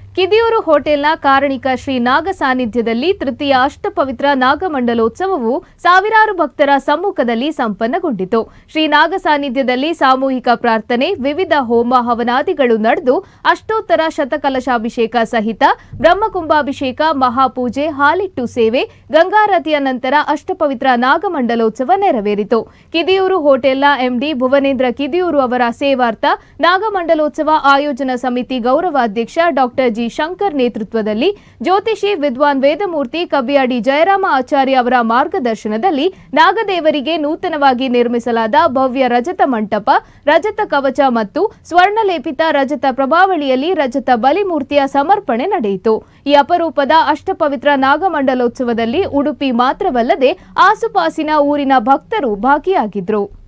ಕಿದಿಯೂರು ಹೋಟೆಲ್ನ ಕಾರಣಿಕ ಶ್ರೀ ನಾಗ ಸಾನ್ನಿಧ್ಯದಲ್ಲಿ ತೃತೀಯ ಅಷ್ಟಪವಿತ್ರ ನಾಗಮಂಡಲೋತ್ಸವವು ಸಾವಿರಾರು ಭಕ್ತರ ಸಮ್ಮುಖದಲ್ಲಿ ಸಂಪನ್ನಗೊಂಡಿತು ಶ್ರೀ ನಾಗ ಸಾನ್ನಿಧ್ಯದಲ್ಲಿ ಸಾಮೂಹಿಕ ಪ್ರಾರ್ಥನೆ ವಿವಿಧ ಹೋಮ ಹವನಾದಿಗಳು ನಡೆದು ಅಷ್ಟೋತ್ತರ ಶತಕಲಶಾಭಿಷೇಕ ಸಹಿತ ಬ್ರಹ್ಮಕುಂಭಾಭಿಷೇಕ ಮಹಾಪೂಜೆ ಹಾಲಿಟ್ಟು ಸೇವೆ ಗಂಗಾರತಿಯ ನಂತರ ಅಷ್ಟಪವಿತ್ರ ನಾಗಮಂಡಲೋತ್ಸವ ನೆರವೇರಿತು ಕಿದಿಯೂರು ಹೋಟೆಲ್ನ ಎಂಡಿ ಭುವನೇಂದ್ರ ಕಿದಿಯೂರು ಅವರ ಸೇವಾರ್ಥ ನಾಗಮಂಡಲೋತ್ಸವ ಆಯೋಜನಾ ಸಮಿತಿ ಗೌರವಾಧ್ಯಕ್ಷ ಡಾಕ್ಟರ್ ಜಿ ಶಂಕರ್ ನೇತೃತ್ವದಲ್ಲಿ ಜ್ಯೋತಿಷಿ ವಿದ್ವಾನ್ ವೇದಮೂರ್ತಿ ಕಬ್ಬಿಯಾಡಿ ಜಯರಾಮ ಆಚಾರ್ಯ ಅವರ ಮಾರ್ಗದರ್ಶನದಲ್ಲಿ ನಾಗದೇವರಿಗೆ ನೂತನವಾಗಿ ನಿರ್ಮಿಸಲಾದ ಭವ್ಯ ರಜತ ಮಂಟಪ ರಜತ ಕವಚ ಮತ್ತು ಸ್ವರ್ಣಲೇಪಿತ ರಜತ ಪ್ರಭಾವಳಿಯಲ್ಲಿ ರಜತ ಬಲಿಮೂರ್ತಿಯ ಸಮರ್ಪಣೆ ನಡೆಯಿತು ಈ ಅಪರೂಪದ ಅಷ್ಟಪವಿತ್ರ ನಾಗಮಂಡಲೋತ್ಸವದಲ್ಲಿ ಉಡುಪಿ ಮಾತ್ರವಲ್ಲದೆ ಆಸುಪಾಸಿನ ಊರಿನ ಭಕ್ತರು ಭಾಗಿಯಾಗಿದ್ರು